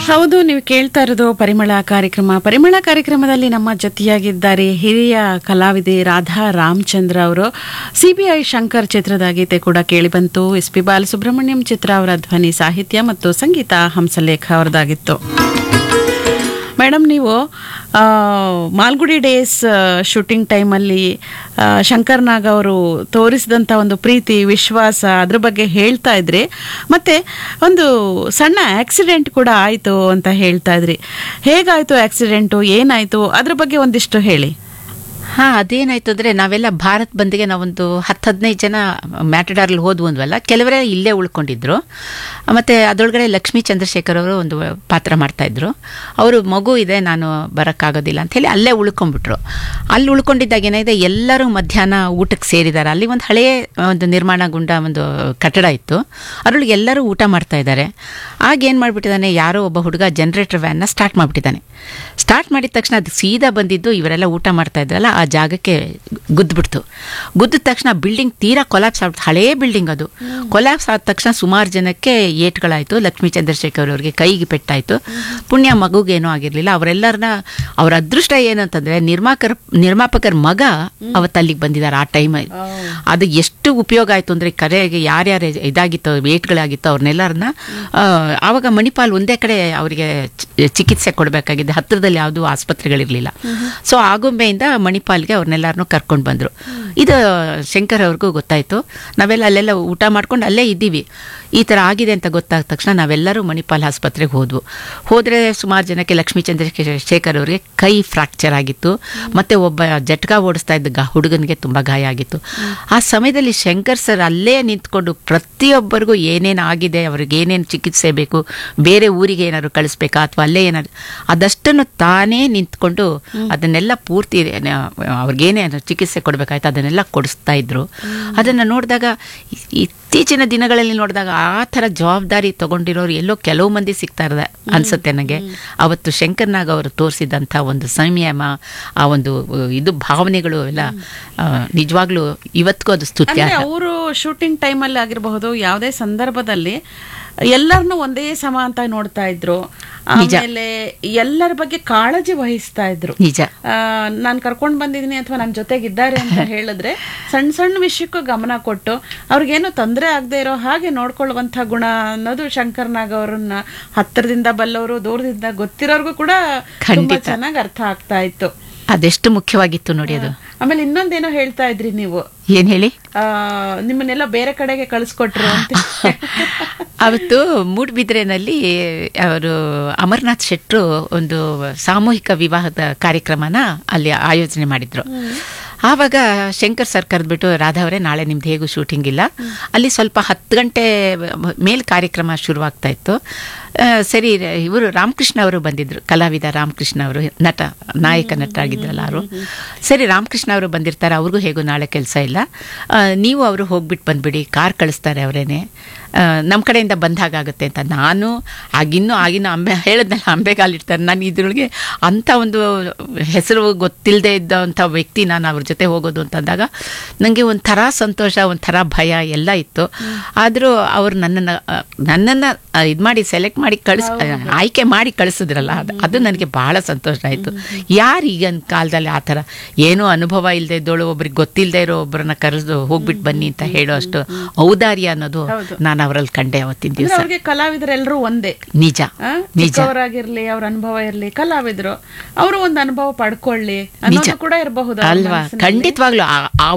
ಹೌದು ನೀವು ಕೇಳ್ತಾ ಇರೋದು ಪರಿಮಳ ಕಾರ್ಯಕ್ರಮ ಪರಿಮಳ ಕಾರ್ಯಕ್ರಮದಲ್ಲಿ ನಮ್ಮ ಜೊತೆಯಾಗಿದ್ದಾರೆ ಹಿರಿಯ ಕಲಾವಿದೆ ರಾಧಾ ರಾಮಚಂದ್ರ ಅವರು ಸಿಬಿಐ ಶಂಕರ್ ಚಿತ್ರದ ಗೀತೆ ಕೂಡ ಕೇಳಿಬಂತು ಎಸ್ ಪಿ ಬಾಲಸುಬ್ರಹ್ಮಣ್ಯಂ ಚಿತ್ರ ಅವರ ಧ್ವನಿ ಸಾಹಿತ್ಯ ಮತ್ತು ಸಂಗೀತ ಹಂಸಲೇಖ ಅವರದಾಗಿತ್ತು ಮೇಡಮ್ ನೀವು ಆ, ಮಾಲ್ಗುಡಿ ಡೇಸ್ ಶೂಟಿಂಗ್ ಟೈಮಲ್ಲಿ ಆ, ಶಂಕರ್ ನಾಗ್ ಅವರು ತೋರಿಸಿದಂಥ ಒಂದು ಪ್ರೀತಿ ವಿಶ್ವಾಸ ಅದ್ರ ಬಗ್ಗೆ ಹೇಳ್ತಾ ಇದ್ರಿ ಮತ್ತೆ ಒಂದು ಸಣ್ಣ ಆಕ್ಸಿಡೆಂಟ್ ಕೂಡ ಆಯಿತು ಅಂತ ಹೇಳ್ತಾ ಇದ್ರಿ ಹೇಗಾಯಿತು ಆಕ್ಸಿಡೆಂಟು ಏನಾಯಿತು ಅದ್ರ ಬಗ್ಗೆ ಒಂದಿಷ್ಟು ಹೇಳಿ ಹಾ ಅದೇನಾಯ್ತು ಅಂದ್ರೆ ನಾವೆಲ್ಲ ಭಾರತ್ ಬಂದ್ಗೆ ನಾವೊಂದು ಹತ್ತು ಹದಿನೈದು ಜನ ಮ್ಯಾಟಡಾರ್ಲಿ ಹೋದ್ವು ಅಂದ್ವಲ್ಲ ಕೆಲವರೇ ಇಲ್ಲೇ ಉಳ್ಕೊಂಡಿದ್ರು ಮತ್ತೆ ಅದರೊಳಗಡೆ ಲಕ್ಷ್ಮೀ ಚಂದ್ರಶೇಖರ್ ಅವರು ಒಂದು ಪಾತ್ರ ಮಾಡ್ತಾ ಇದ್ರು ಅವರು ಮಗು ಇದೆ ನಾನು ಬರೋಕ್ಕಾಗೋದಿಲ್ಲ ಅಂತ ಹೇಳಿ ಅಲ್ಲೇ ಉಳ್ಕೊಂಡ್ಬಿಟ್ರು ಅಲ್ಲಿ ಉಳ್ಕೊಂಡಿದ್ದಾಗ ಏನಾಗಿದೆ ಎಲ್ಲರೂ ಮಧ್ಯಾಹ್ನ ಊಟಕ್ಕೆ ಸೇರಿದ್ದಾರೆ ಅಲ್ಲಿ ಒಂದು ಹಳೆಯ ಒಂದು ನಿರ್ಮಾಣಗೊಂಡ ಒಂದು ಕಟ್ಟಡ ಇತ್ತು ಅದರೊಳಗೆ ಎಲ್ಲರೂ ಊಟ ಮಾಡ್ತಾ ಇದ್ದಾರೆ ಆಗ ಏನು ಮಾಡಿಬಿಟ್ಟಿದ್ದಾನೆ ಯಾರೋ ಒಬ್ಬ ಹುಡುಗ ಜನರೇಟರ್ ವ್ಯಾನ್ನ ಸ್ಟಾರ್ಟ್ ಮಾಡಿಬಿಟ್ಟಿದ್ದಾನೆ ಸ್ಟಾರ್ಟ್ ಮಾಡಿದ ತಕ್ಷಣ ಅದು ಸೀದಾ ಬಂದಿದ್ದು ಇವರೆಲ್ಲ ಊಟ ಮಾಡ್ತಾ ಇದ್ರಲ್ಲ ಆ ಜಾಗಕ್ಕೆ ಗುದ್ದುಬಿಡ್ತು ಗುದ್ದಿದ ತಕ್ಷಣ ಬಿಲ್ಡಿಂಗ್ ತೀರಾ ಕೊಲಾಪ್ಸ್ ಆಗ್ಬಿಡ್ತು ಹಳೇ ಬಿಲ್ಡಿಂಗ್ ಅದು ಕೊಲಾಪ್ಸ್ ಆದ ತಕ್ಷಣ ಸುಮಾರು ಜನಕ್ಕೆ ಏಟ್ಗಳಾಯಿತು ಲಕ್ಷ್ಮೀ ಚಂದ್ರಶೇಖರ್ ಅವರಿಗೆ ಕೈಗೆ ಪೆಟ್ಟಾಯಿತು ಪುಣ್ಯ ಮಗುಗೇನೂ ಆಗಿರಲಿಲ್ಲ ಅವರೆಲ್ಲರನ್ನ ಅವ್ರ ಅದೃಷ್ಟ ಏನಂತಂದ್ರೆ ನಿರ್ಮಾಕರ್ ನಿರ್ಮಾಪಕರ ಮಗ ಅವತ್ತು ಅಲ್ಲಿಗೆ ಬಂದಿದ್ದಾರೆ ಆ ಟೈಮಲ್ಲಿ ಅದು ಎಷ್ಟು ಉಪಯೋಗ ಆಯಿತು ಅಂದರೆ ಕರೆಗೆ ಯಾರ್ಯಾರು ಇದಾಗಿತ್ತು ವೇಟ್ಗಳಾಗಿತ್ತು ಅವ್ರನ್ನೆಲ್ಲರನ್ನ ಆ, ಆವಾಗ ಮಣಿಪಾಲ್ ಒಂದೇ ಕಡೆ ಅವರಿಗೆ ಚಿ- ಚಿಕಿತ್ಸೆ ಕೊಡಬೇಕಾಗಿದೆ ಹತ್ತಿರದಲ್ಲಿ ಯಾವುದೂ ಆಸ್ಪತ್ರೆಗಳಿರಲಿಲ್ಲ ಸೊ ಆಗುಂಬೆಯಿಂದ ಮಣಿಪಾಲ್ಗೆ ಅವ್ರನ್ನೆಲ್ಲರನ್ನೂ ಕರ್ಕೊಂಡು ಬಂದರು ಇದು ಶಂಕರ್ ಅವ್ರಿಗೂ ಗೊತ್ತಾಯಿತು ನಾವೆಲ್ಲ ಅಲ್ಲೆಲ್ಲ ಊಟ ಮಾಡ್ಕೊಂಡು ಅಲ್ಲೇ ಇದ್ದೀವಿ ಈ ಥರ ಆಗಿದೆ ಅಂತ ಗೊತ್ತಾದ ತಕ್ಷಣ ನಾವೆಲ್ಲರೂ ಮಣಿಪಾಲ್ ಆಸ್ಪತ್ರೆಗೆ ಹೋದ್ವು ಹೋದರೆ ಸುಮಾರು ಜನಕ್ಕೆ ಲಕ್ಷ್ಮೀ ಚಂದ್ರಶೇಖರ್ ಅವರಿಗೆ ಕೈ ಫ್ರಾಕ್ಚರ್ ಆಗಿತ್ತು ಮತ್ತೆ ಒಬ್ಬ ಜಟ್ಕಾ ಓಡಿಸ್ತಾ ಇದ್ದ ಗ- ಹುಡುಗನಿಗೆ ತುಂಬ ಗಾಯ ಆಗಿತ್ತು ಆ ಸಮಯದಲ್ಲಿ ಶಂಕರ್ ಸರ್ ಅಲ್ಲೇ ನಿಂತ್ಕೊಂಡು ಪ್ರತಿಯೊಬ್ಬರಿಗೂ ಏನೇನು ಆಗಿದೆ ಅವ್ರಿಗೆ ಏನೇನು ಚಿಕಿತ್ಸೆ ಬೇಕು ಬೇರೆ ಊರಿಗೆ ಏನಾದ್ರು ಕಳಿಸ್ಬೇಕಾ ಅಥವಾ ಅಲ್ಲೇ ಏನಾದ್ರು ಅದಷ್ಟನ್ನು ತಾನೇ ನಿಂತ್ಕೊಂಡು ಅದನ್ನೆಲ್ಲ ಪೂರ್ತಿ ನ- ಅವ್ರಿಗೇನೇ ಚಿಕಿತ್ಸೆ ಕೊಡಬೇಕಾಯ್ತು ಅದನ್ನೆಲ್ಲ ಕೊಡಿಸ್ತಾ ಇದ್ರು ಅದನ್ನು ನೋಡಿದಾಗ ಇತ್ತೀಚಿನ ದಿನಗಳಲ್ಲಿ ನೋಡಿದಾಗ ಆ ಥರ ಜವಾಬ್ದಾರಿ ತಗೊಂಡಿರೋರು ಎಲ್ಲೋ ಕೆಲವು ಮಂದಿ ಸಿಗ್ತಾ ಇರೋದ ಅನ್ಸುತ್ತೆ ನನಗೆ ಅವತ್ತು ಶಂಕರ್ನಾಗ್ ಅವರು ತೋರಿಸಿದಂಥ ಒಂದು ಸಂಯಮ ಆ ಒಂದು ಅಹ್, ಇದು ಭಾವನೆಗಳು ಎಲ್ಲ ಅಹ್, ನಿಜವಾಗ್ಲೂ ಇವತ್ತಿಗೂ ಅದು ಸ್ತುತ್ಯ ಅಂದ್ರೆ ಅವರು ಶೂಟಿಂಗ್ ಟೈಮಲ್ಲಿ ಆಗಿರಬಹುದು ಯಾವುದೇ ಸಂದರ್ಭದಲ್ಲಿ ಎಲ್ಲರನ್ನು ಒಂದೇ ಸಮ ಅಂತ ನೋಡ್ತಾ ಇದ್ರು ಆಮೇಲೆ ಎಲ್ಲರ ಬಗ್ಗೆ ಕಾಳಜಿ ವಹಿಸ್ತಾ ಇದ್ರು ನಿಜ ನಾನು ಕರ್ಕೊಂಡು ಬಂದಿದ್ದೀನಿ ಅಥವಾ ನನ್ನ ಜೊತೆಗಿದ್ದಾರೆ ಅಂತ ಹೇಳಿದ್ರೆ ಸಣ್ಣ ಸಣ್ಣ ವಿಷಯಕ್ಕೂ ಗಮನ ಕೊಟ್ಟು ಅವ್ರಿಗೇನು ತೊಂದರೆ ಆಗದೆ ಇರೋ ಹಾಗೆ ನೋಡ್ಕೊಳ್ಳುವಂಥ ಗುಣ ಅನ್ನೋದು ಶಂಕರ್ ನಾಗ್ ಅವರನ್ನ ಹತ್ತಿರದಿಂದ ಬಲ್ಲವರು ದೂರದಿಂದ ಗೊತ್ತಿರೋರ್ಗೂ ಕೂಡ ತುಂಬಾ ಖಂಡಿತ. ಚೆನ್ನಾಗಿ ಅರ್ಥ ಆಗ್ತಾ ಇತ್ತು ಅದೆಷ್ಟು ಮುಖ್ಯವಾಗಿತ್ತು ನೋಡಿ ಅದು ಆಮೇಲೆ ಇನ್ನೊಂದೇನೋ ಹೇಳ್ತಾ ಇದ್ರಿ ನೀವು ಏನ್ ಹೇಳಿ ಆ ನಿಮ್ಮನ್ನೆಲ್ಲ ಬೇರೆ ಕಡೆಗೆ ಕಳಿಸ್ಕೊಟ್ರು ಅಂತ ಅವತ್ತು ಮೂಡ್ಬಿದ್ರೆನಲ್ಲಿ ಅವರು ಅಮರ್ನಾಥ್ ಶೆಟ್ರು ಒಂದು ಸಾಮೂಹಿಕ ವಿವಾಹದ ಕಾರ್ಯಕ್ರಮನ ಅಲ್ಲಿ ಆಯೋಜನೆ ಮಾಡಿದ್ರು ಆವಾಗ ಶಂಕರ್ ಸರ್ ಕರೆದ್ಬಿಟ್ಟು ರಾಧಾ ಅವರೇ ನಾಳೆ ನಿಮ್ದು ಹೇಗೂ ಶೂಟಿಂಗ್ ಇಲ್ಲ ಅಲ್ಲಿ ಸ್ವಲ್ಪ ಹತ್ತು ಗಂಟೆ ಮೇಲ್ ಕಾರ್ಯಕ್ರಮ ಶುರುವಾಗ್ತಾ ಇತ್ತು ಆ, ಸರಿ ಇವರು ರಾಮಕೃಷ್ಣ ಅವರು ಬಂದಿದ್ರು ಕಲಾವಿದ ರಾಮಕೃಷ್ಣ ಅವರು ನಟ ನಾಯಕ ನಟ ಆಗಿದ್ರಲ್ಲ ಅವರು ಸರಿ ರಾಮಕೃಷ್ಣ ಅವರು ಬಂದಿರ್ತಾರೆ ಅವ್ರಿಗೂ ಹೇಗೂ ನಾಳೆ ಕೆಲಸ ಇಲ್ಲ ಆ, ನೀವು ಅವರು ಹೋಗ್ಬಿಟ್ಟು ಬಂದ್ಬಿಡಿ ಕಾರ್ ಕಳಿಸ್ತಾರೆ ಅವರೇನೆ ನಮ್ಮ ಕಡೆಯಿಂದ ಬಂದಾಗುತ್ತೆ ಅಂತ ನಾನು ಆಗಿನ್ನೂ ಆಗಿನ ಅಂಬೆ ಹೇಳಿದ್ನಲ್ಲ ಅಂಬೆಗಾಲಿಡ್ತಾರೆ ನಾನು ಇದ್ರೊಳಗೆ ಅಂಥ ಒಂದು ಹೆಸರು ಗೊತ್ತಿಲ್ಲದೆ ಇದ್ದಂಥ ವ್ಯಕ್ತಿ ನಾನು ಅವ್ರ ಜೊತೆ ಹೋಗೋದು ಅಂತಂದಾಗ ನನಗೆ ಒಂಥರ ಸಂತೋಷ ಒಂಥರ ಭಯ ಎಲ್ಲ ಇತ್ತು ಆದರೂ ಅವರು ನನ್ನನ್ನು ನನ್ನನ್ನು ಇದು ಮಾಡಿ ಸೆಲೆಕ್ಟ್ ಮಾಡಿ ಕಳಿಸ್ ಆಯ್ಕೆ ಮಾಡಿ ಕಳಿಸಿದ್ರಲ್ಲ ಅದು ಅದು ನನಗೆ ಬಹಳ ಸಂತೋಷ ಆಯಿತು ಯಾರು ಈಗಿನ ಕಾಲದಲ್ಲಿ ಆ ಥರ ಏನೂ ಅನುಭವ ಇಲ್ಲದೆ ಇದ್ದೋಳು ಒಬ್ರಿಗೆ ಗೊತ್ತಿಲ್ಲದೆ ಇರೋ ಒಬ್ಬರನ್ನ ಕರೆದು ಹೋಗ್ಬಿಟ್ಟು ಬನ್ನಿ ಅಂತ ಹೇಳೋ ಅಷ್ಟು ಔದಾರ್ಯ ಅನ್ನೋದು ನಾನು ಅವರಲ್ಲಿ ಕಂಡೆ ಅವತ್ತಿನ ಅಂದ್ರೆ ದಿವಸ ಅವ್ರಿಗೆ ಕಲಾವಿದರೆಲ್ಲರೂ ಒಂದೇ ನಿಜ ಆ? ನಿಜ ಚಿಕ್ಕವರಾಗಿರ್ಲಿ ಅವ್ರ ಅನುಭವ ಇರ್ಲಿ ಕಲಾವಿದ್ರು ಅವರು ಒಂದು ಅನುಭವ ಪಡ್ಕೊಳ್ಳಿ ಅನ್ನೋದು ಕೂಡ ಇರಬಹುದು ಅಲ್ವಾ ಖಂಡಿತವಾಗ್ಲೂ ಆ- ಆ